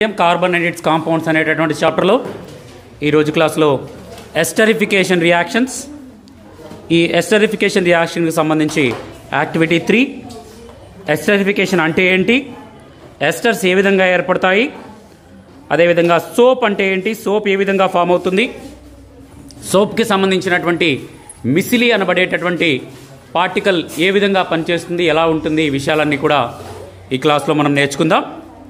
Carbon and its compounds అనేటటువంటి చాప్టర్లో ఈరోజు క్లాస్లో ఎస్టరిఫికేషన్ రియాక్షన్స్ ఈ ఎస్టరిఫికేషన్ రియాక్షన్కి సంబంధించి యాక్టివిటీ త్రీ ఎస్టరిఫికేషన్ అంటే ఏంటి ఎస్టర్స్ ఏ విధంగా ఏర్పడతాయి అదేవిధంగా సోప్ అంటే ఏంటి సోప్ ఏ విధంగా ఫామ్ అవుతుంది సోప్కి సంబంధించినటువంటి మిసిలి అనబడేటటువంటి పార్టికల్ ఏ విధంగా పనిచేస్తుంది ఎలా ఉంటుంది ఈ విషయాలన్నీ కూడా ఈ క్లాస్లో మనం నేర్చుకుందాం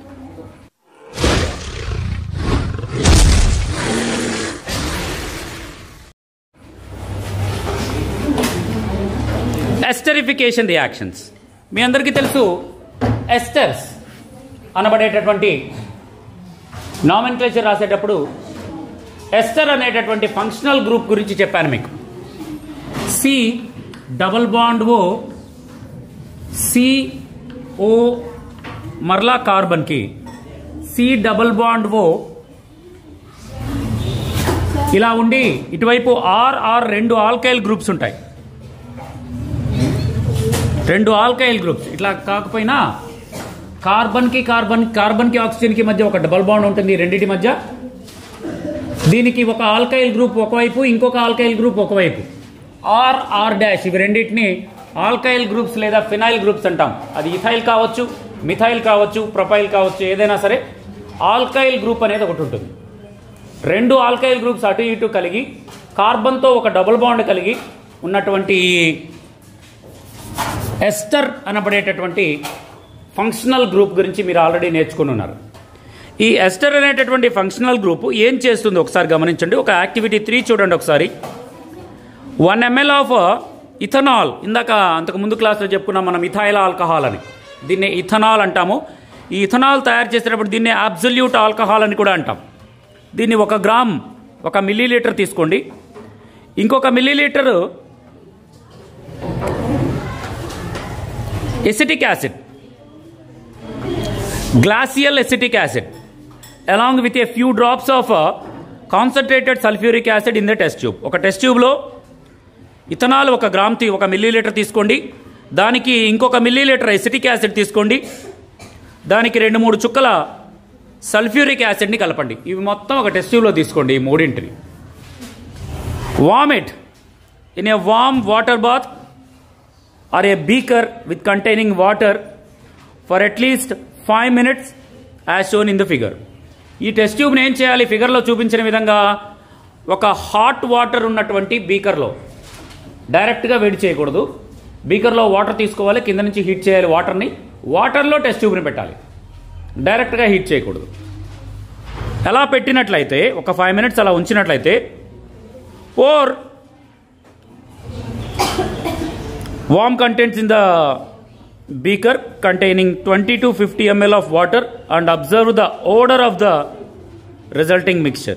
ఎస్టరిఫికేషన్ రియాక్షన్స్ మీ అందరికీ తెలుసు ఎస్టర్స్ అనబడేటటువంటి నామెన్క్లేచర్ రాసేటప్పుడు ఎస్టర్ అనేటటువంటి ఫంక్షనల్ గ్రూప్ గురించి చెప్పాను మీకు C double bond O C O మరలా కార్బన్కి సి డబల్ బాండ్ ఓ ఇలా ఉండి ఇటువైపు ఆర్ ఆర్ రెండు ఆల్కైల్ గ్రూప్స్ ఉంటాయి రెండు ఆల్కైల్ గ్రూప్స్ ఇట్లా కాకపోయినా కార్బన్కి కార్బన్ కార్బన్కి ఆక్సిజన్కి మధ్య ఒక డబల్ బాండ్ ఉంటుంది రెండింటి మధ్య దీనికి ఒక ఆల్కైల్ గ్రూప్ ఒకవైపు ఇంకొక ఆల్కైల్ గ్రూప్ ఒకవైపు ఆర్ ఆర్ డాష్ ఇవి రెండింటిని ఆల్కైల్ గ్రూప్స్ లేదా ఫినైల్ గ్రూప్స్ అంటాం అది ఇథైల్ కావచ్చు మిథైల్ కావచ్చు ప్రొపైల్ కావచ్చు ఏదైనా సరే ఆల్కైల్ గ్రూప్ అనేది ఒకటి ఉంటుంది రెండు ఆల్కైల్ గ్రూప్స్ అటు ఇటు కలిగి కార్బన్తో ఒక డబుల్ బాండ్ కలిగి ఉన్నటువంటి ఎస్టర్ అనబడేటటువంటి ఫంక్షనల్ గ్రూప్ గురించి మీరు ఆల్రెడీ నేర్చుకుని ఉన్నారు ఈ ఎస్టర్ అనేటటువంటి ఫంక్షనల్ గ్రూప్ ఏం చేస్తుంది ఒకసారి గమనించండి ఒక యాక్టివిటీ త్రీ చూడండి ఒకసారి వన్ ఎంఎల్ ఆఫ్ ఇథనాల్ ఇందాక అంతకు ముందు క్లాస్లో చెప్పుకున్నాం మనం ఇథైల్ ఆల్కహాల్ అని దీన్ని ఇథనాల్ అంటాము ఈ ఇథనాల్ తయారు చేసేటప్పుడు దీన్ని అబ్జల్యూట్ ఆల్కహాల్ అని కూడా అంటాం దీన్ని ఒక గ్రామ్ ఒక మిల్లీ లీటర్ తీసుకోండి ఇంకొక millilitre acetic acid glacial acetic acid along with a few drops of concentrated sulphuric acid in the test tube ఒక టెస్ట్ ట్యూబ్లో ఇథనాల్ ఒక గ్రామ్ తీ ఒక మిల్లీ లీటర్ తీసుకోండి దానికి ఇంకొక మిల్లీ లీటర్ ఎసిటిక్ యాసిడ్ తీసుకోండి దానికి రెండు మూడు చుక్కల సల్ఫ్యూరిక్ యాసిడ్ని కలపండి ఇవి మొత్తం ఒక టెస్ట్ ట్యూబ్లో తీసుకోండి ఈ మూడింటిని warm it in a warm water bath or a beaker with containing water for at least five minutes as shown in the figure ఈ టెస్ట్ ట్యూబ్ని ఏం చేయాలి ఫిగర్లో చూపించిన విధంగా ఒక హాట్ వాటర్ ఉన్నటువంటి బీకర్లో డైరెక్ట్గా వేడి చేయకూడదు బీకర్లో వాటర్ తీసుకోవాలి కింద నుంచి హీట్ చేయాలి వాటర్ని వాటర్లో టెస్ట్ ట్యూబ్ని పెట్టాలి డైరెక్ట్గా హీట్ చేయకూడదు ఎలా పెట్టినట్లయితే ఒక ఫైవ్ మినిట్స్ అలా ఉంచినట్లయితే or warm contents in the beaker containing 20 to 50 ml of water and observe the odor of the resulting mixture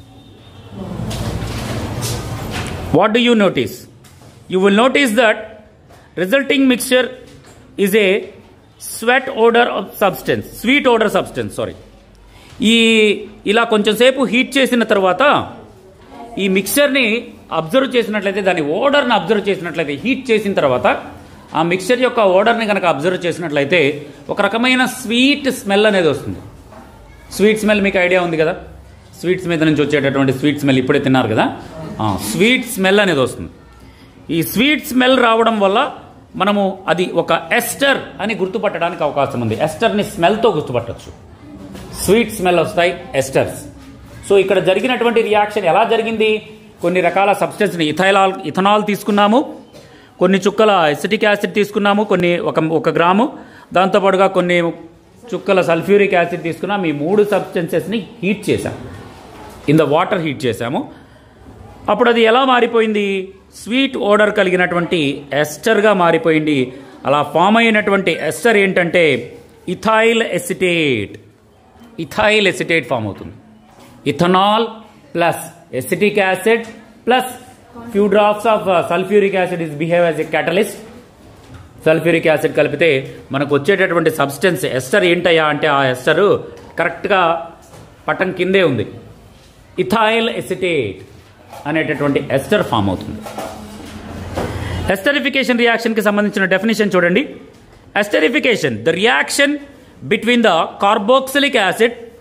what do you notice you will notice that resulting mixture is a sweat odor of substance sweet odor substance sorry ఈ ఇలా కొంచెం సేపు heat చేసిన తర్వాత ఈ మిక్చర్ని observe చేసినట్లయితే దాని ఓడర్ని observe చేసినట్లయితే హీట్ చేసిన తర్వాత ఆ మిక్చర్ యొక్క ఓడర్ని కనుక అబ్జర్వ్ చేసినట్లయితే ఒక రకమైన స్వీట్ స్మెల్ అనేది వస్తుంది స్వీట్ స్మెల్ మీకు ఐడియా ఉంది కదా స్వీట్స్ మీద నుంచి వచ్చేటటువంటి స్వీట్ స్మెల్ ఇప్పుడే తిన్నారు కదా స్వీట్ స్మెల్ అనేది వస్తుంది ఈ స్వీట్ స్మెల్ రావడం వల్ల మనము అది ఒక ఎస్టర్ అని గుర్తుపట్టడానికి అవకాశం ఉంది ఎస్టర్ని స్మెల్తో గుర్తుపట్టచ్చు స్వీట్ స్మెల్ వస్తాయి ఎస్టర్స్ సో ఇక్కడ జరిగినటువంటి రియాక్షన్ ఎలా జరిగింది కొన్ని రకాల సబ్స్టెన్స్ని ఇథైలాల్ ఇథనాల్ తీసుకున్నాము కొన్ని చుక్కల ఎసిటిక్ యాసిడ్ తీసుకున్నాము కొన్ని ఒక ఒక గ్రాము దాంతోపాటుగా కొన్ని చుక్కల సల్ఫ్యూరిక్ యాసిడ్ తీసుకున్నాం ఈ మూడు సబ్స్టెన్సెస్ని హీట్ చేశాం ఇన్ ద వాటర్ హీట్ చేశాము అప్పుడు అది ఎలా మారిపోయింది స్వీట్ ఓడర్ కలిగినటువంటి ఎస్టర్గా మారిపోయింది అలా ఫామ్ అయినటువంటి ఎస్టర్ ఏంటంటే ethyl acetate ethyl acetate form అవుతుంది ethanol plus acetic acid plus few drops of sulphuric acid is behave as a catalyst sulphuric acid కలిపితే మనకు వచ్చేటటువంటి సబ్స్టెన్స్ ఎస్టర్ ఏంటయ్యా అంటే ఆ ఎస్టర్ కరెక్ట్గా పట్టం కిందే ఉంది ఇథైల్ ఎసిటేట్ అనేటటువంటి ఎస్టర్ ఫామ్ అవుతుంది ఎస్టరిఫికేషన్ రియాక్షన్కి సంబంధించిన డెఫినేషన్ చూడండి esterification the reaction between the carboxylic acid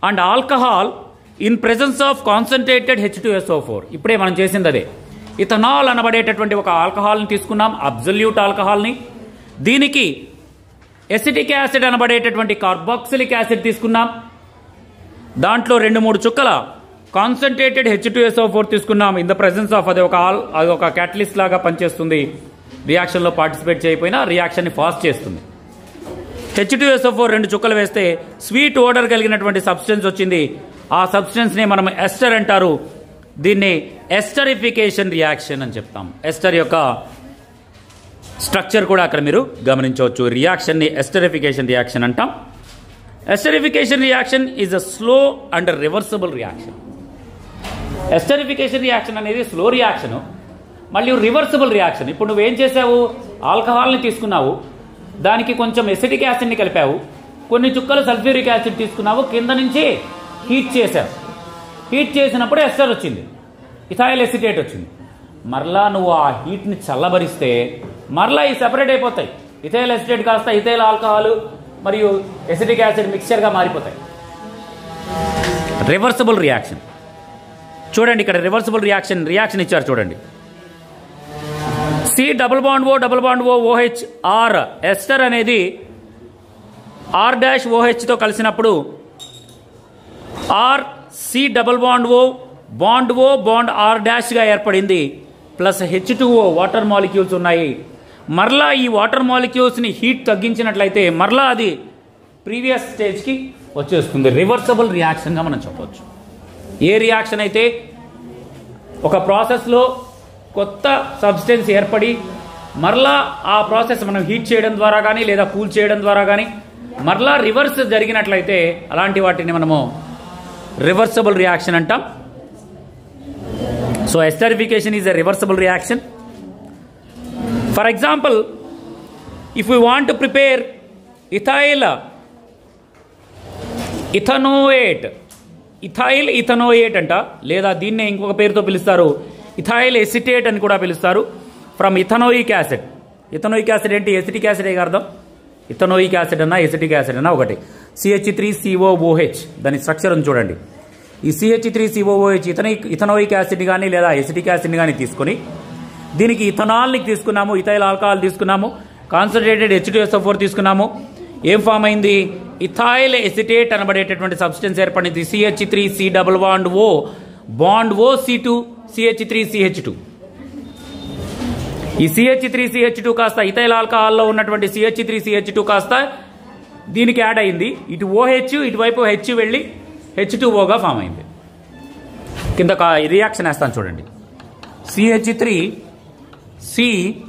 and alcohol in presence of concentrated H two S O four ఇప్పుడే మనం చేసింది అదే ఇథనాల్ అనబడేటటువంటి ఒక ఆల్కహాల్ని తీసుకున్నాం అబ్జల్యూట్ ఆల్కహాల్ని దీనికి ఎసిటిక్ యాసిడ్ అనబడేటటువంటి కార్బాక్సిలిక్ యాసిడ్ తీసుకున్నాం దాంట్లో రెండు మూడు చుక్కల concentrated H two S O four తీసుకున్నాం ఇన్ ద ప్రెసెన్స్ ఆఫ్ అది ఒక ఆల్ అది ఒక క్యాటలిస్ట్ లాగా పనిచేస్తుంది రియాక్షన్లో పార్టిసిపేట్ చేయకపోయినా రియాక్షన్ని ఫాస్ట్ చేస్తుంది హెచ్ టు ఎస్ఓ ఫోర్ రెండు చుక్కలు వేస్తే స్వీట్ ఓడర్ కలిగినటువంటి సబ్స్టెన్స్ వచ్చింది ఆ సబ్స్టెన్స్ని మనం ఎస్టర్ అంటారు దీన్ని ఎస్టరిఫికేషన్ రియాక్షన్ అని చెప్తాం ఎస్టర్ యొక్క స్ట్రక్చర్ కూడా అక్కడ మీరు గమనించవచ్చు రియాక్షన్ని ఎస్టరిఫికేషన్ రియాక్షన్ అంటాం esterification reaction is a slow and reversible reaction esterification reaction అనేది స్లో రియాక్షన్ మళ్ళీ రివర్సబుల్ రియాక్షన్ ఇప్పుడు నువ్వేం చేసావు ఆల్కహాల్ని తీసుకున్నావు దానికి కొంచెం ఎసిటిక్ యాసిడ్ని కలిపావు కొన్ని చుక్కలు సల్ఫ్యూరిక్ యాసిడ్ తీసుకున్నావు కింద నుంచి హీట్ చేశావు హీట్ చేసినప్పుడు ఎస్టర్ వచ్చింది ఇథాయిల్ ఎసిటేట్ వచ్చింది మరలా నువ్వు ఆ హీట్ని చల్లబరిస్తే మరలా ఈ సెపరేట్ అయిపోతాయి ఇథైల్ ఎసిటేట్ కాస్త ఇథైల్ ఆల్కహాల్ మరియు ఎసిటిక్ యాసిడ్ మిక్చర్గా మారిపోతాయి రివర్సబుల్ రియాక్షన్ చూడండి ఇక్కడ రివర్సబుల్ రియాక్షన్ రియాక్షన్ ఇచ్చారు చూడండి C double bond O double bond O O H R ester అనేది ఆర్ డాష్ ఓహెచ్తో కలిసినప్పుడు R C double bond O bond O bond R డాష్గా ఏర్పడింది plus H two O water molecules ఉన్నాయి మరలా ఈ వాటర్ మాలిక్యూల్స్ని హీట్ తగ్గించినట్లయితే మరలా అది ప్రీవియస్ స్టేజ్కి వచ్చేస్తుంది రివర్సబుల్ రియాక్షన్గా మనం చెప్పవచ్చు ఏ రియాక్షన్ అయితే ఒక ప్రాసెస్లో కొత్త సబ్స్టెన్స్ ఏర్పడి మరలా ఆ ప్రాసెస్ మనం హీట్ చేయడం ద్వారా కానీ లేదా కూల్ చేయడం ద్వారా కానీ మరలా రివర్స్ జరిగినట్లయితే అలాంటి వాటిని మనము రివర్సబుల్ రియాక్షన్ అంటాం so esterification is a reversible reaction for example if you want to prepare ethyl ethanoate ethyl ethanoate అంట లేదా దీన్నే ఇంకొక పేరుతో పిలుస్తారు ఇథైల్ ఎసిటేట్ అని కూడా పిలుస్తారు from ethanoic acid ethanoic acid ఏంటి ఎసిటిక్ యాసిడ్ ఏ అర్థం ఇథనోయిక్ యాసిడ్ అన్నా ఎసిటిక్ యాసిడ్ అన్నా ఒకటి సిహెచ్ త్రీ సిఓఓహెచ్ దాని స్ట్రక్చర్ ఉంది చూడండి ఈ C H three C O O H ethanic ethanoic acid కానీ లేదా ఎసిటిక్ యాసిడ్ కానీ తీసుకొని దీనికి ఇథనాల్ని తీసుకున్నాము ఇథైల్ ఆల్కహాల్ తీసుకున్నాము కాన్సన్ట్రేటెడ్ హెచ్ టూ ఫోర్ తీసుకున్నాము ఏం ఫామ్ అయింది ఇథైల్ ఎసిటేట్ అనబడేటటువంటి సబ్స్టెన్స్ ఏర్పడింది C H three C double bond O bond O C two CH three C H two ఈ సిహెచ్ త్రీ సిహెచ్ టూ కాస్త ఇథైల్ ఆల్కహాల్లో ఉన్నటువంటి సిహెచ్ త్రీ సిహెచ్ టూ కాస్త దీనికి యాడ్ అయింది ఇటు ఓహెచ్ ఇటువైపు హెచ్ వెళ్ళి హెచ్ టూ ఓగా ఫామ్ అయింది కింద ఒక రియాక్షన్ వేస్తాను చూడండి C H three C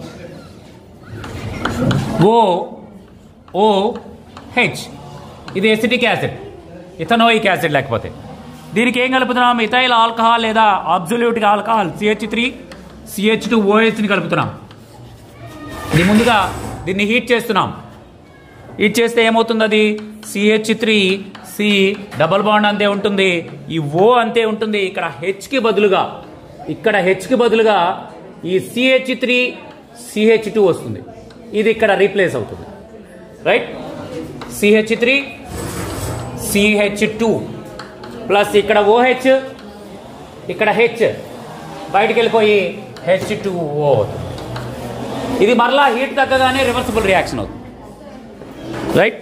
O O H ఇది ఎసిటిక్ యాసిడ్ ఇథనోయిక్ యాసిడ్ లేకపోతే దీనికి ఏం కలుపుతున్నాం ఇథైల్ ఆల్కహాల్ లేదా absolute alcohol C H three C H two ఓహెచ్ని కలుపుతున్నాం ఇది ముందుగా దీన్ని హీట్ చేస్తున్నాం హీట్ చేస్తే ఏమవుతుంది అది C H three C double bond అంతే ఉంటుంది ఈ ఓ అంతే ఉంటుంది ఇక్కడ హెచ్కి బదులుగా ఇక్కడ హెచ్కి బదులుగా ఈ సిహెచ్ త్రీ సిహెచ్ టూ వస్తుంది ఇది ఇక్కడ రీప్లేస్ అవుతుంది right C H three C H two plus ఇక్కడ ఓహెచ్ ఇక్కడ హెచ్ బయటికి వెళ్ళిపోయి హెచ్ టూ ఓ అవుతుంది ఇది మరలా హీట్ తగ్గగానే రివర్సిబుల్ రియాక్షన్ అవుతుంది రైట్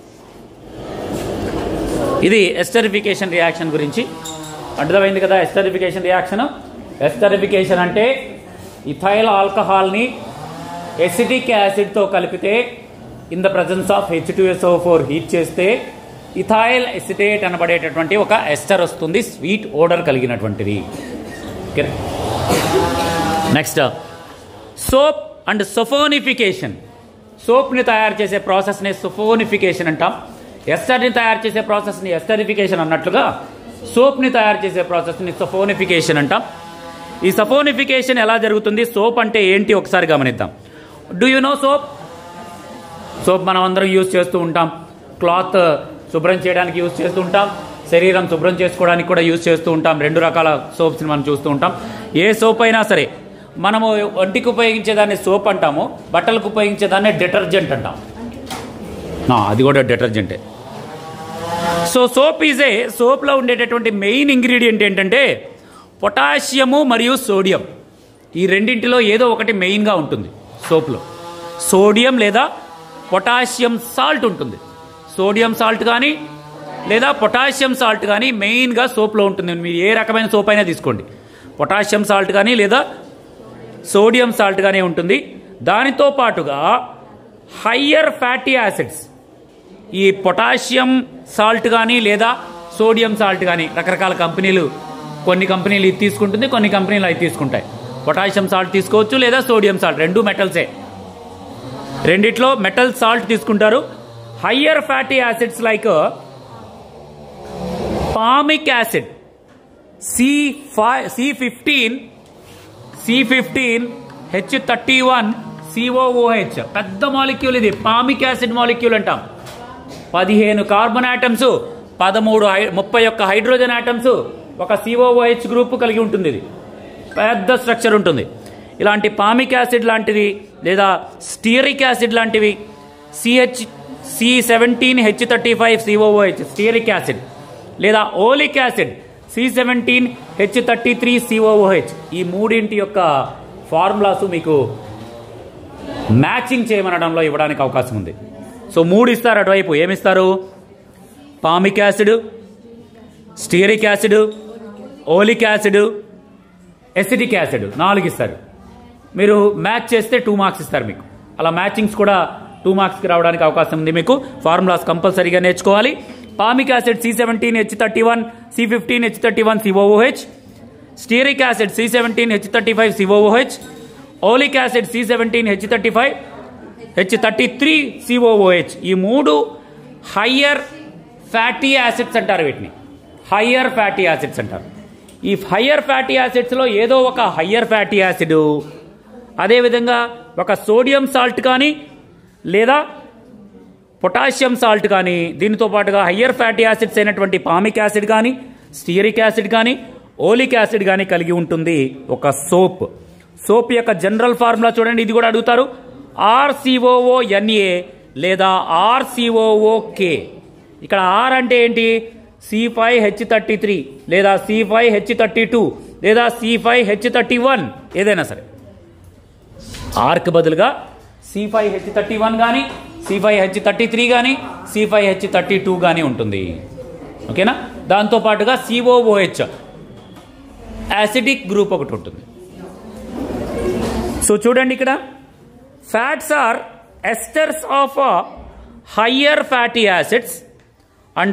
ఇది ఎస్టరిఫికేషన్ రియాక్షన్ గురించి అర్థమైంది కదా ఎస్టరిఫికేషన్ రియాక్షన్ ఎస్టరిఫికేషన్ అంటే ఇథైల్ ఆల్కహాల్ని ఎసిటిక్ యాసిడ్తో కలిపితే in the presence of H two S O four heat చేస్తే ఇథైల్ ఎసిటేట్ అనబడేటటువంటి ఒక ఎస్టర్ వస్తుంది స్వీట్ ఓడర్ కలిగినటువంటిది okay next soap and saponification సోప్ని తయారు చేసే ప్రాసెస్ని సొఫోనిఫికేషన్ అంటాం ఎస్టర్ని తయారు చేసే ప్రాసెస్ని ఎస్టరిఫికేషన్ అన్నట్లుగా సోప్ని తయారు చేసే ప్రాసెస్ని సొఫోనిఫికేషన్ అంటాం ఈ సఫోనిఫికేషన్ ఎలా జరుగుతుంది సోప్ అంటే ఏంటి ఒకసారి గమనిద్దాం do you know soap soap మనం అందరం యూజ్ చేస్తూ ఉంటాం క్లాత్ శుభ్రం చేయడానికి యూజ్ చేస్తూ ఉంటాం శరీరం శుభ్రం చేసుకోవడానికి కూడా యూజ్ చేస్తూ ఉంటాం రెండు రకాల సోప్స్ని మనం చూస్తూ ఉంటాం ఏ సోప్ అయినా సరే మనము ఒంటికి ఉపయోగించేదాన్ని సోప్ అంటాము బట్టలకు ఉపయోగించేదాన్ని డిటర్జెంట్ అంటాం ఆ, అది కూడా డిటర్జెంటే సో సోప్ ఈజ్ ఏ సోప్లో ఉండేటటువంటి మెయిన్ ఇంగ్రీడియంట్ ఏంటంటే పొటాషియము మరియు సోడియం ఈ రెండింటిలో ఏదో ఒకటి మెయిన్గా ఉంటుంది సోప్లో సోడియం లేదా పొటాషియం సాల్ట్ ఉంటుంది సోడియం సాల్ట్ కానీ లేదా పొటాషియం సాల్ట్ కానీ మెయిన్గా సోప్లో ఉంటుంది మీరు ఏ రకమైన సోప్ అయినా తీసుకోండి పొటాషియం సాల్ట్ కానీ లేదా సోడియం సాల్ట్ గానే ఉంటుంది దానితో పాటుగా హయ్యర్ ఫ్యాటీ యాసిడ్స్ ఈ పొటాషియం సాల్ట్ కానీ లేదా సోడియం సాల్ట్ కానీ రకరకాల కంపెనీలు కొన్ని కంపెనీలు ఇది తీసుకుంటుంది కొన్ని కంపెనీలు అది తీసుకుంటాయి పొటాషియం సాల్ట్ తీసుకోవచ్చు లేదా సోడియం సాల్ట్ రెండు మెటల్సే రెండిట్లో మెటల్ సాల్ట్ తీసుకుంటారు higher fatty acids like palmic acid C five C fifteen C fifteen H thirty one C O O H పెద్ద మాలిక్యూల్ ఇది పామిక్ యాసిడ్ మాలిక్యూల్ అంటాం పదిహేను కార్బన్ ఆటమ్స్ పదమూడు హై ముప్పై ఒక్క హైడ్రోజన్ ఆటమ్స్ ఒక సిఓఓహెచ్ గ్రూప్ కలిగి ఉంటుంది ఇది పెద్ద స్ట్రక్చర్ ఉంటుంది ఇలాంటి పామిక్ యాసిడ్ లాంటిది లేదా స్టీరిక్ యాసిడ్ లాంటివి C H C seventeen H thirty five C O O H stearic acid లేదా oleic acid C seventeen H thirty three C O O H ఈ మూడింటి యొక్క ఫార్ములాస్ మీకు మ్యాచింగ్ చేయమనడంలో ఇవ్వడానికి అవకాశం ఉంది సో మూడు ఇస్తారు అటువైపు ఏమిస్తారు palmic acid stearic acid oleic acid acetic acid నాలుగు ఇస్తారు మీరు మ్యాచ్ చేస్తే టూ మార్క్స్ ఇస్తారు మీకు అలా మ్యాచింగ్స్ కూడా టూ మార్క్స్కి రావడానికి అవకాశం ఉంది మీకు ఫార్ములాస్ కంపల్సరీగా నేర్చుకోవాలి palmic acid C seventeen H thirty one C fifteen H thirty one C O O H stearic acid C seventeen H thirty five C O O H oleic acid C seventeen H thirty five H thirty three C O O H ఈ మూడు higher fatty acids అంటారు వీటిని higher fatty acids అంటారు ఈ higher fatty యాసిడ్స్లో ఏదో ఒక higher fatty acid అదేవిధంగా ఒక సోడియం సాల్ట్ కానీ లేదా పొటాషియం సాల్ట్ కానీ దీనితో పాటుగా హయ్యర్ ఫ్యాటీ యాసిడ్స్ అయినటువంటి పామిక్ యాసిడ్ కానీ స్టీరిక్ యాసిడ్ కానీ ఓలిక్ యాసిడ్ కానీ కలిగి ఉంటుంది ఒక సోప్ సోప్ యొక్క జనరల్ ఫార్ములా చూడండి ఇది కూడా అడుగుతారు ఆర్సిఓఓ ఎన్ఏ లేదా ఆర్సిఓఓకే ఇక్కడ ఆర్ అంటే ఏంటి C five H thirty three లేదా C five H thirty two లేదా C five H thirty one ఏదైనా సరే ఆర్క్ బదులుగా C five H thirty one కానీ C five H thirty three కానీ C five H thirty two కానీ ఉంటుంది ఓకేనా దాంతో పాటుగా సిఓఓహెచ్ యాసిడిక్ గ్రూప్ ఒకటి ఉంటుంది సో చూడండి ఇక్కడ fats are esters of higher fatty acids and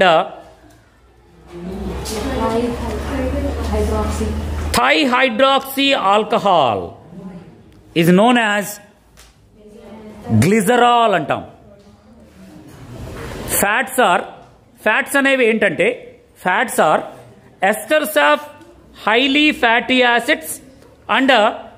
hydroxy థై hydroxy alcohol is known as glycerol అంటాం ఫ్యాట్స్ ఆర్ ఫ్యాట్స్ అనేవి ఏంటంటే fats are esters of highly fatty acids and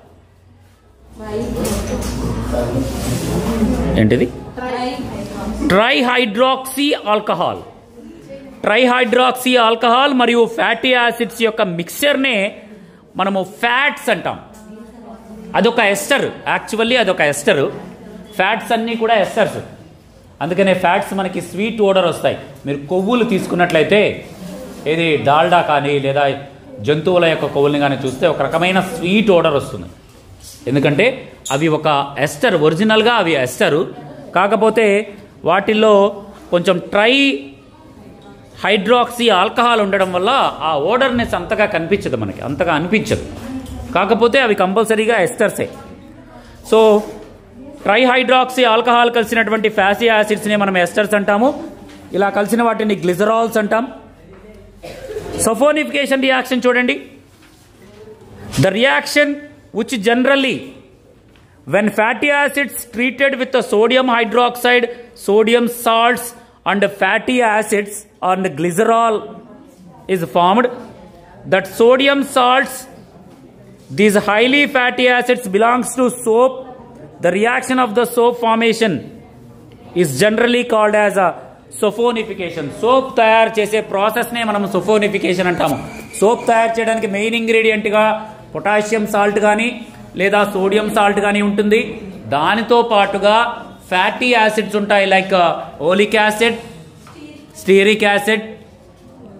ఏంటిది ట్రైహైడ్రాక్సీ ఆల్కహాల్ ట్రైహైడ్రాక్సీ ఆల్కహాల్ మరియు fatty acids యొక్క మిక్చర్నే మనము fats అంటాం అదొక ఎస్టర్ యాక్చువల్లీ అదొక ఎస్టర్ ఫ్యాట్స్ అన్నీ కూడా ఎస్టర్స్ అందుకనే ఫ్యాట్స్ మనకి స్వీట్ ఓడర్ వస్తాయి మీరు కొవ్వులు తీసుకున్నట్లయితే ఏది డాల్డా కానీ లేదా జంతువుల యొక్క కొవ్వుల్ని కానీ చూస్తే ఒక రకమైన స్వీట్ ఓడర్ వస్తుంది ఎందుకంటే అవి ఒక ఎస్టర్ ఒరిజినల్గా అవి ఎస్టరు కాకపోతే వాటిల్లో కొంచెం ట్రై హైడ్రాక్సీ ఆల్కహాల్ ఉండడం వల్ల ఆ ఓడర్నెస్ అంతగా కనిపించదు మనకి అంతగా అనిపించదు కాకపోతే అవి కంపల్సరీగా ఎస్టర్సే సో ట్రైహైడ్రాక్సీ ఆల్కహాల్ కలిసినటువంటి ఫ్యాసీ యాసిడ్స్ని మనం ఎస్టర్స్ అంటాము ఇలా కలిసిన వాటిని గ్లిజరాల్స్ అంటాం సఫోనిఫికేషన్ రియాక్షన్ చూడండి the reaction which generally when fatty acids treated with the sodium hydroxide, sodium salts, and fatty acids and glycerol is formed, that sodium salts, these highly fatty acids belongs to soap. The reaction of the soap formation is generally called as a saponification soap తయారు చేసే ప్రాసెస్నే మనం సొఫోనిఫికేషన్ అంటాము soap తయారు చేయడానికి main ఇంగ్రీడియంట్గా potassium salt కానీ లేదా sodium salt కానీ ఉంటుంది దానితో పాటుగా ఫ్యాటీ యాసిడ్స్ ఉంటాయి like oleic acid stearic acid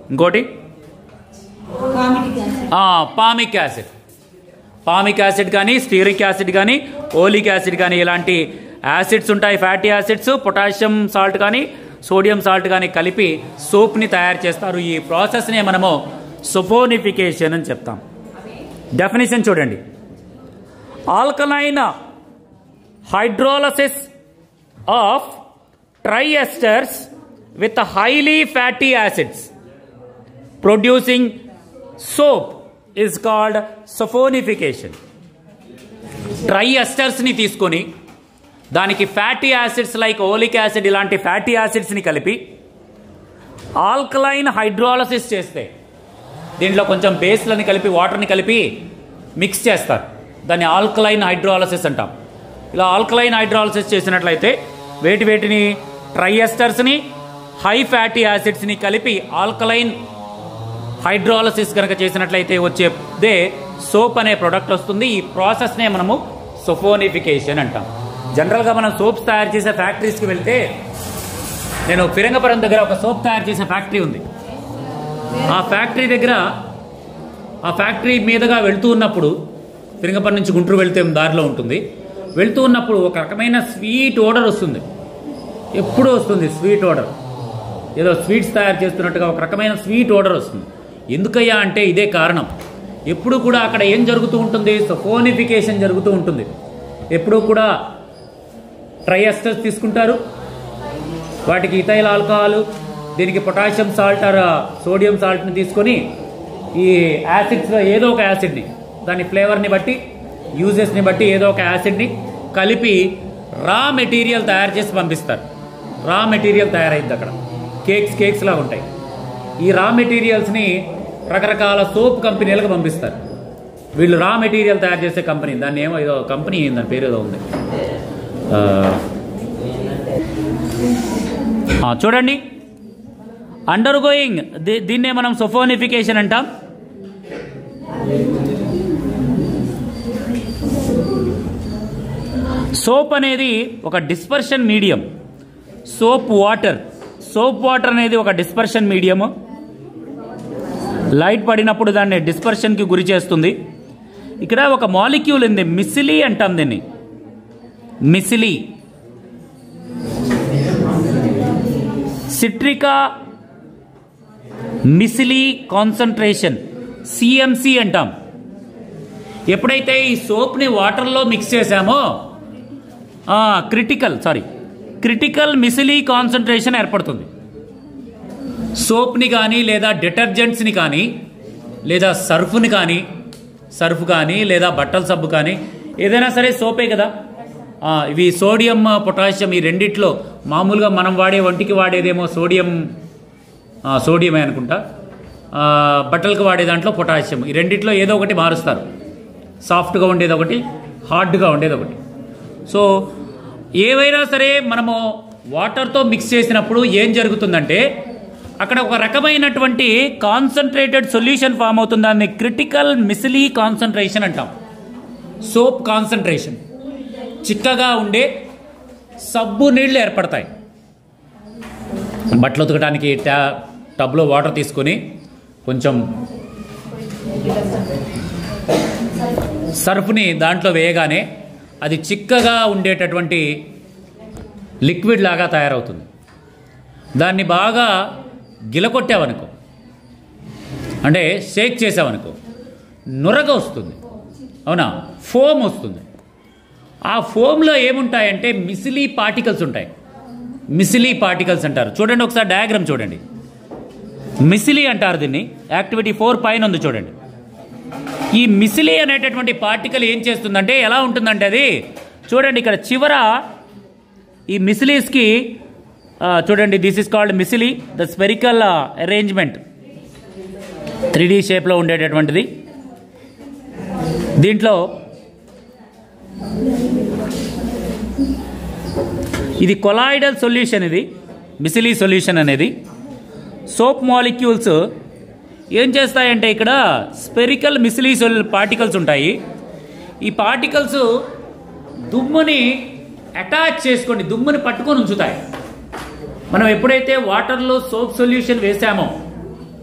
ఇంకోటి కామెడీ క్యాన్సర్ పామిక్ యాసిడ్ పామిక్ యాసిడ్ కానీ స్టీరిక్ యాసిడ్ కానీ ఓలిక్ యాసిడ్ కానీ ఇలాంటి యాసిడ్స్ ఉంటాయి ఫ్యాటీ యాసిడ్స్ పొటాషియం సాల్ట్ కానీ సోడియం సాల్ట్ కానీ కలిపి సోప్ని తయారు చేస్తారు ఈ ప్రాసెస్నే మనము సొఫోనిఫికేషన్ అని చెప్తాం డెఫినేషన్ చూడండి alkaline hydrolysis of triesters with highly fatty acids producing soap is called saponification tri ఎస్టర్స్ని తీసుకొని దానికి fatty acids like oleic acid ఇలాంటి ఫ్యాటీ యాసిడ్స్ని కలిపి ఆల్కలైన్ హైడ్రాలసిస్ చేస్తే దీంట్లో కొంచెం బేస్లని కలిపి వాటర్ని కలిపి మిక్స్ చేస్తారు దాన్ని ఆల్కలైన్ హైడ్రాలసిస్ అంటాం ఇలా ఆల్కలైన్ హైడ్రాలసిస్ చేసినట్లయితే వేటి వేటిని ట్రైఎస్టర్స్ని హై ఫ్యాటీ యాసిడ్స్ని కలిపి ఆల్కలైన్ హైడ్రాలసిస్ కనుక చేసినట్లయితే వచ్చేదే సోప్ అనే ప్రోడక్ట్ వస్తుంది ఈ ప్రాసెస్నే మనము సొఫోనిఫికేషన్ అంటాం జనరల్గా మనం సోప్స్ తయారు చేసే ఫ్యాక్టరీస్కి వెళ్తే నేను ఫిరంగపురం దగ్గర ఒక సోప్ తయారు చేసే ఫ్యాక్టరీ ఉంది ఆ ఫ్యాక్టరీ దగ్గర ఆ ఫ్యాక్టరీ మీదుగా వెళ్తూ ఉన్నప్పుడు ఫిరంగపురం నుంచి గుంటూరు వెళ్తే దారిలో ఉంటుంది వెళ్తూ ఉన్నప్పుడు ఒక రకమైన స్వీట్ ఓడర్ వస్తుంది ఎప్పుడూ వస్తుంది స్వీట్ ఓడర్ ఏదో స్వీట్స్ తయారు చేస్తున్నట్టుగా ఒక రకమైన స్వీట్ ఓడర్ వస్తుంది ఎందుకయ్యా అంటే ఇదే కారణం ఎప్పుడు కూడా అక్కడ ఏం జరుగుతూ ఉంటుంది సఫోనిఫికేషన్ జరుగుతూ ఉంటుంది ఎప్పుడూ కూడా ట్రైఎస్టర్స్ తీసుకుంటారు వాటికి ఇథైల్ ఆల్కహాల్ దీనికి పొటాషియం సాల్ట్ ఆర్ సోడియం సాల్ట్ని తీసుకొని ఈ యాసిడ్స్లో ఏదో ఒక యాసిడ్ని దాని ఫ్లేవర్ని బట్టి యూజెస్ని బట్టి ఏదో ఒక యాసిడ్ని కలిపి రా మెటీరియల్ తయారు చేసి పంపిస్తారు రా మెటీరియల్ తయారైంది అక్కడ కేక్స్ కేక్స్ లాగా ఉంటాయి ఈ రా మెటీరియల్స్ని రకరకాల సోప్ కంపెనీలకు పంపిస్తారు వీళ్ళు రా మెటీరియల్ తయారు చేసే కంపెనీ దాన్ని ఏమో ఏదో కంపెనీ దాని పేరు ఏదో ఉంది ఆ, ఆ, చూడండి అండర్ గోయింగ్ దీన్నే మనం సొఫోనిఫికేషన్ అంటాం సోప్ అనేది ఒక dispersion medium soap water soap water అనేది ఒక డిస్పర్షన్ మీడియము లైట్ పడినప్పుడు దాన్ని డిస్పర్షన్కి గురి చేస్తుంది ఇక్కడ ఒక మాలిక్యూల్ ఉంది మిసిలి అంటాం దీన్ని మిసిలి సిట్రికా మిసిలి కాన్సన్ట్రేషన్ సిఎంసి అంటాం ఎప్పుడైతే ఈ సోప్ని వాటర్లో మిక్స్ చేసామో critical sorry critical micelle concentration ఏర్పడుతుంది సోప్ని కానీ లేదా డిటర్జెంట్స్ని కానీ లేదా సర్ఫ్ని కానీ సర్ఫ్ కానీ లేదా బట్టల సబ్బు కానీ ఏదైనా సరే సోపే కదా ఆ, ఇవి సోడియం పొటాషియం ఈ రెండిట్లో మామూలుగా మనం వాడే వంటికి వాడేదేమో సోడియం ఆ, సోడియమే అనుకుంటా ఆ, బట్టలకు వాడే దాంట్లో పొటాషియం ఈ రెండిట్లో ఏదో ఒకటి మారుస్తారు సాఫ్ట్గా ఉండేది ఒకటి హార్డ్గా ఉండేది ఒకటి సో ఏవైనా సరే మనము వాటర్తో మిక్స్ చేసినప్పుడు ఏం జరుగుతుందంటే అక్కడ ఒక రకమైనటువంటి కాన్సన్ట్రేటెడ్ సొల్యూషన్ ఫామ్ అవుతుంది దాన్ని క్రిటికల్ మిసిలీ కాన్సన్ట్రేషన్ అంటాం సోప్ కాన్సన్ట్రేషన్ చిక్కగా ఉండే సబ్బు నీళ్లు ఏర్పడతాయి బట్టలు ఉతకడానికి ట్యా టబ్లో వాటర్ తీసుకొని కొంచెం సర్ఫ్ని దాంట్లో వేయగానే అది చిక్కగా ఉండేటటువంటి లిక్విడ్ లాగా తయారవుతుంది దాన్ని బాగా గిలకొట్టావనుకో అంటే షేక్ చేసావనుకో నురగ వస్తుంది అవునా ఫోమ్ వస్తుంది ఆ ఫోమ్లో ఏముంటాయంటే మిసిలీ పార్టికల్స్ ఉంటాయి మిసిలీ పార్టికల్స్ అంటారు చూడండి ఒకసారి డయాగ్రామ్ చూడండి మిసిలీ అంటారు దీన్ని యాక్టివిటీ ఫోర్ పైన ఉంది చూడండి ఈ మిసిలీ అనేటటువంటి పార్టికల్ ఏం చేస్తుందంటే ఎలా ఉంటుందంటే అది చూడండి ఇక్కడ చివర ఈ మిసిలీస్కి చూడండి this is called micelle the spherical arrangement three D షేప్లో ఉండేటటువంటిది దీంట్లో ఇది కొలాయిడల్ సొల్యూషన్ ఇది మిసిలీ సొల్యూషన్ అనేది సోప్ మాలిక్యూల్స్ ఏం చేస్తాయంటే ఇక్కడ స్పెరికల్ మిసిలీ సొల్ పార్టికల్స్ ఉంటాయి ఈ పార్టికల్స్ దుమ్ముని అటాచ్ చేసుకొని దుమ్ముని పట్టుకొని ఉంచుతాయి మనం ఎప్పుడైతే వాటర్లో సోప్ సొల్యూషన్ వేసామో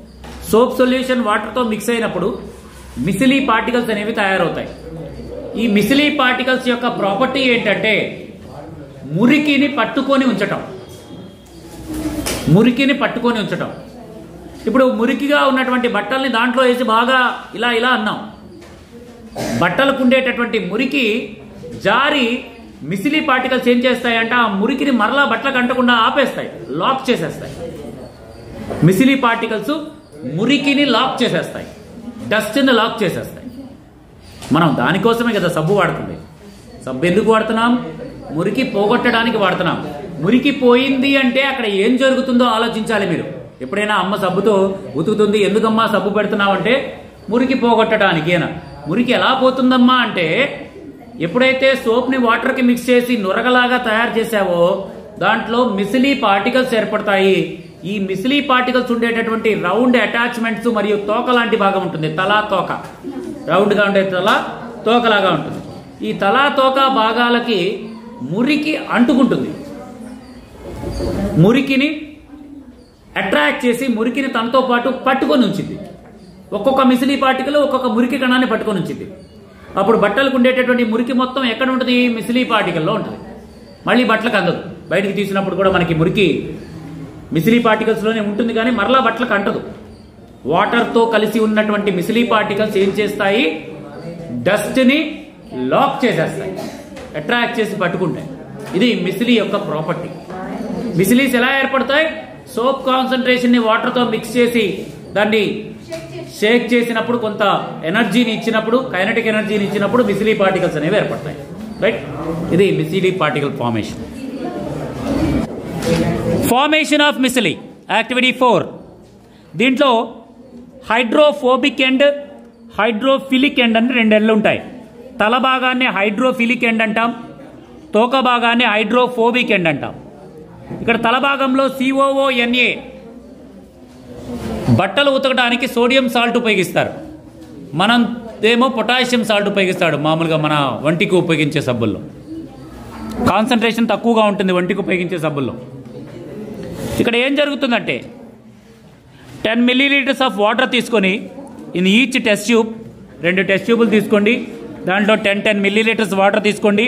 సోప్ సొల్యూషన్ వాటర్తో మిక్స్ అయినప్పుడు మిసిలీ పార్టికల్స్ అనేవి తయారవుతాయి ఈ మిసిలీ పార్టికల్స్ యొక్క ప్రాపర్టీ ఏంటంటే మురికిని పట్టుకొని ఉంచటం మురికిని పట్టుకొని ఉంచటం ఇప్పుడు మురికిగా ఉన్నటువంటి బట్టల్ని దాంట్లో వేసి బాగా ఇలా ఇలా అన్నాం బట్టలకు ఉండేటటువంటి మురికి జారి మిసిలీ పార్టికల్స్ ఏం చేస్తాయంటే ఆ మురికిని మరలా బట్టలకు అంటకుండా ఆపేస్తాయి లాక్ చేసేస్తాయి మిసిలీ పార్టికల్స్ మురికిని లాక్ చేసేస్తాయి డస్ట్ని లాక్ చేసేస్తాయి మనం దానికోసమే కదా సబ్బు వాడుతుంది సబ్బు ఎందుకు వాడుతున్నాం మురికి పోగొట్టడానికి వాడుతున్నాం మురికి పోయింది అంటే అక్కడ ఏం జరుగుతుందో ఆలోచించాలి మీరు ఎప్పుడైనా అమ్మ సబ్బుతో ఉతుకుతుంది ఎందుకమ్మా సబ్బు పెడుతున్నావు అంటే మురికి పోగొట్టడానికి అన మురికి ఎలా పోతుందమ్మా అంటే ఎప్పుడైతే సోప్ని వాటర్కి మిక్స్ చేసి నురగలాగా తయారు చేసావో దాంట్లో మిసిలీ పార్టికల్స్ ఏర్పడతాయి ఈ మిసిలీ పార్టికల్స్ ఉండేటటువంటి రౌండ్ అటాచ్మెంట్స్ మరియు తోక లాంటి భాగం ఉంటుంది తల తోక రౌండ్గా ఉండే తల తోకలాగా ఉంటుంది ఈ తల తోక భాగాలకి మురికి అంటుకుంటుంది మురికిని అట్రాక్ట్ చేసి మురికిని తనతో పాటు పట్టుకొని ఉంచింది ఒక్కొక్క మిసిలీ పార్టికల్ ఒక్కొక్క మురికి కణాన్ని పట్టుకొని ఉంచింది అప్పుడు బట్టలకు ఉండేటటువంటి మురికి మొత్తం ఎక్కడ ఉంటుంది మిసిలీ పార్టికల్లో ఉంటుంది మళ్ళీ బట్టలకు అందదు బయటికి తీసినప్పుడు కూడా మనకి మురికి మిసిలీ పార్టికల్స్లోనే ఉంటుంది కానీ మరలా బట్టలకు అంటదు వాటర్తో కలిసి ఉన్నటువంటి మిసిలీ పార్టికల్స్ ఏం చేస్తాయి డస్ట్ని లాక్ చేసేస్తాయి అట్రాక్ట్ చేసి పట్టుకుంటాయి ఇది మిసిలీ యొక్క ప్రాపర్టీ మిసిలీస్ ఎలా ఏర్పడతాయి సోప్ కాన్సన్ట్రేషన్ ని వాటర్ తో మిక్స్ చేసి దాన్ని షేక్ చేసినప్పుడు కొంత ఎనర్జీని ఇచ్చినప్పుడు కైనటిక్ ఎనర్జీని ఇచ్చినప్పుడు మిసిలీ పార్టికల్స్ అనేవి ఏర్పడతాయి రైట్ ఇది micelle particle formation formation of micelle activity four దీంట్లో హైడ్రోఫోబిక్ ఎండ్ హైడ్రోఫిలిక్ ఎండ్ అని రెండు ఎండ్లు ఉంటాయి తల భాగాన్ని హైడ్రోఫిలిక్ ఎండ్ అంటాం తోక భాగాన్ని హైడ్రోఫోబిక్ ఎండ్ అంటాం ఇక్కడ తల భాగంలో సిఓఓఎన్ఏ బట్టలు ఉతకడానికి సోడియం సాల్ట్ ఉపయోగిస్తారు మనం ఏమో పొటాషియం సాల్ట్ ఉపయోగిస్తాడు మామూలుగా మన వంటికి ఉపయోగించే సబ్బుల్లో కాన్సన్ట్రేషన్ తక్కువగా ఉంటుంది వంటికి ఉపయోగించే సబ్బుల్లో ఇక్కడ ఏం జరుగుతుందంటే టెన్ మిల్లీలీటర్స్ ఆఫ్ వాటర్ తీసుకొని ఇన్ ఈచ్ టెస్ట్ ట్యూబ్ రెండు టెస్ట్ ట్యూబులు తీసుకోండి దాంట్లో టెన్ టెన్ మిల్లీలీటర్స్ వాటర్ తీసుకోండి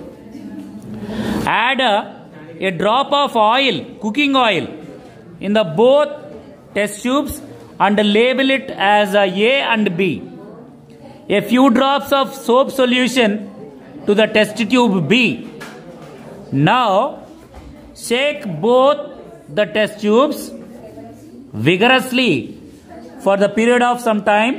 add a drop of oil cooking oil in the both test tubes and label it as A and B a few drops of soap solution to the test tube B now shake both the test tubes vigorously for the period of some time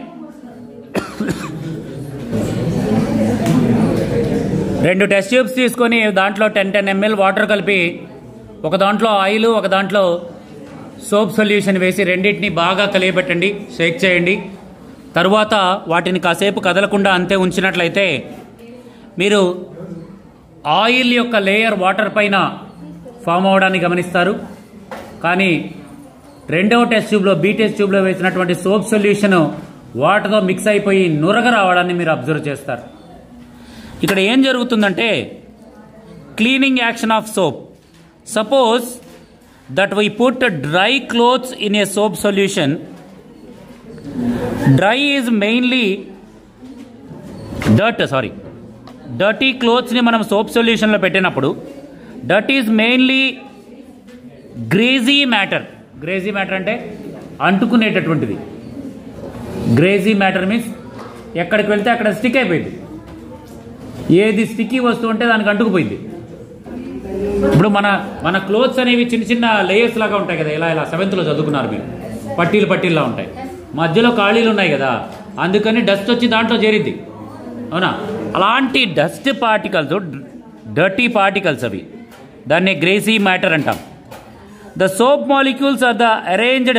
రెండు test tubes తీసుకొని దాంట్లో ten ten ML water కలిపి ఒక దాంట్లో oil ఒక దాంట్లో soap solution వేసి రెండింటిని బాగా కలియబెట్టండి షేక్ చేయండి తరువాత వాటిని కాసేపు కదలకుండా అంతే ఉంచినట్లయితే మీరు ఆయిల్ యొక్క లేయర్ వాటర్ పైన ఫామ్ అవడాన్ని గమనిస్తారు కానీ రెండవ టెస్ట్ ట్యూబ్లో బీ టెస్ట్ ట్యూబ్లో వేసినటువంటి సోప్ సొల్యూషన్ వాటర్తో మిక్స్ అయిపోయి నురగ రావడాన్ని మీరు అబ్జర్వ్ చేస్తారు ఇక్కడ ఏం జరుగుతుందంటే cleaning action of soap suppose that we put dry clothes in a soap solution dry is mainly dirt sorry dirty క్లోత్స్ని మనం సోప్ సొల్యూషన్లో పెట్టినప్పుడు dirt is mainly greasy matter greasy matter అంటే అంటుకునేటటువంటిది గ్రేజీ మ్యాటర్ మీన్స్ ఎక్కడికి వెళ్తే అక్కడ స్టిక్ అయిపోయింది ఏది స్టిక్కీ వస్తువు ఉంటే దానికి అంటుకుపోయింది ఇప్పుడు మన మన క్లోత్స్ అనేవి చిన్న చిన్న లేయర్స్ లాగా ఉంటాయి కదా ఇలా ఇలా సెవెంత్లో చదువుకున్నారు మీరు పట్టీలు పట్టీల్లా ఉంటాయి మధ్యలో ఖాళీలు ఉన్నాయి కదా అందుకని డస్ట్ వచ్చి దాంట్లో చేరిద్ది అవునా అలాంటి డస్ట్ పార్టికల్స్ డర్టీ పార్టికల్స్ అవి దాన్ని గ్రేసీ మ్యాటర్ అంటాం the soap molecules are the arranged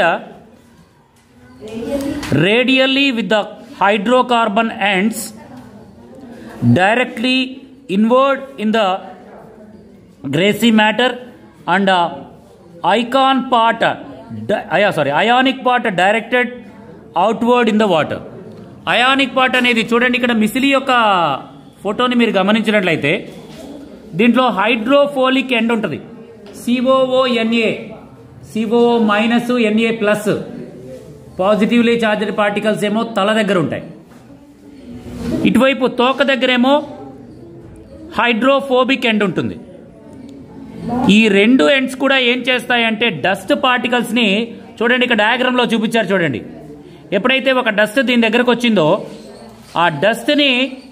radially with the hydrocarbon ends directly inward in the grassy matter and uh, icon part uh, di- uh, sorry ionic part directed outward in the water ionic part అనేది చూడండి ఇక్కడ micelle యొక్క ఫోటోని మీరు గమనించినట్లయితే దీంట్లో hydrophilic end ఉంటుంది C O O N A C O O minus N A plus positively charged particles ఏమో తల దగ్గర ఉంటాయి ఇటువైపు తోక దగ్గరేమో హైడ్రోఫోబిక్ ఎండ్ ఉంటుంది ఈ రెండు ఎండ్స్ కూడా ఏం చేస్తాయంటే డస్ట్ పార్టికల్స్ని చూడండి ఇక్కడ డయాగ్రామ్లో చూపించారు చూడండి ఎప్పుడైతే ఒక డస్ట్ దీని దగ్గరకు వచ్చిందో ఆ డస్ట్ని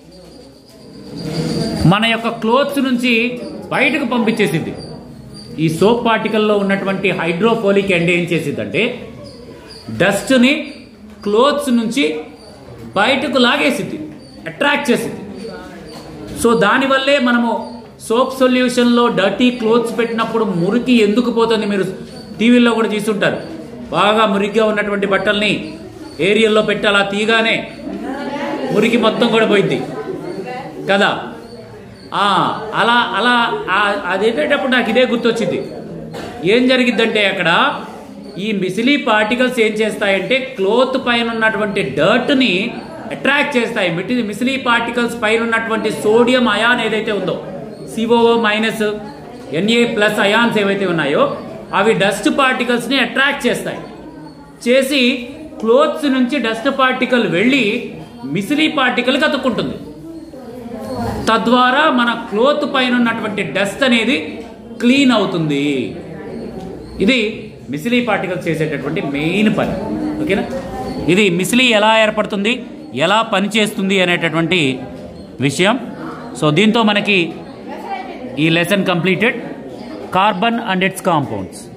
మన యొక్క క్లోత్స్ నుంచి బయటకు పంపించేసింది ఈ సోప్ పార్టికల్లో ఉన్నటువంటి హైడ్రోఫోలిక్ ఎండ్ ఏం చేసిందంటే డస్ట్ని క్లోత్స్ నుంచి బయటకు లాగేసింది అట్రాక్ట్ చేసింది సో దానివల్లే మనము సోప్ సొల్యూషన్లో డర్టీ క్లోత్స్ పెట్టినప్పుడు మురికి ఎందుకు పోతుంది మీరు టీవీల్లో కూడా చూస్తుంటారు బాగా మురికిగా ఉన్నటువంటి బట్టల్ని ఏరియల్లో పెట్టి అలా తీగానే మురికి మొత్తం కూడా పోయింది కదా ఆ, అలా అలా ఆ- అదేంటప్పుడు నాకు ఇదే గుర్తొచ్చింది ఏం జరిగిద్దంటే అక్కడ ఈ మిసిలీ పార్టికల్స్ ఏం చేస్తాయంటే క్లోత్ పైన ఉన్నటువంటి డర్ట్ని అట్రాక్ట్ చేస్తాయి మిటి మిసిలీ పార్టికల్స్ పైన ఉన్నటువంటి సోడియం అయాన్ ఏదైతే ఉందో C O O minus N A plus ions ఏవైతే ఉన్నాయో అవి డస్ట్ పార్టికల్స్ని అట్రాక్ట్ చేస్తాయి చేసి క్లోత్స్ నుంచి డస్ట్ పార్టికల్ వెళ్ళి మిసిలీ పార్టికల్కి అతుక్కుంటుంది తద్వారా మన క్లోత్ పైన ఉన్నటువంటి డస్ట్ అనేది క్లీన్ అవుతుంది ఇది మిసిలీ పార్టికల్స్ చేసేటటువంటి మెయిన్ పని ఓకేనా ఇది మిసిలీ ఎలా ఏర్పడుతుంది ఎలా పనిచేస్తుంది అనేటటువంటి విషయం సో దీంతో మనకి ఈ lesson completed carbon and its compounds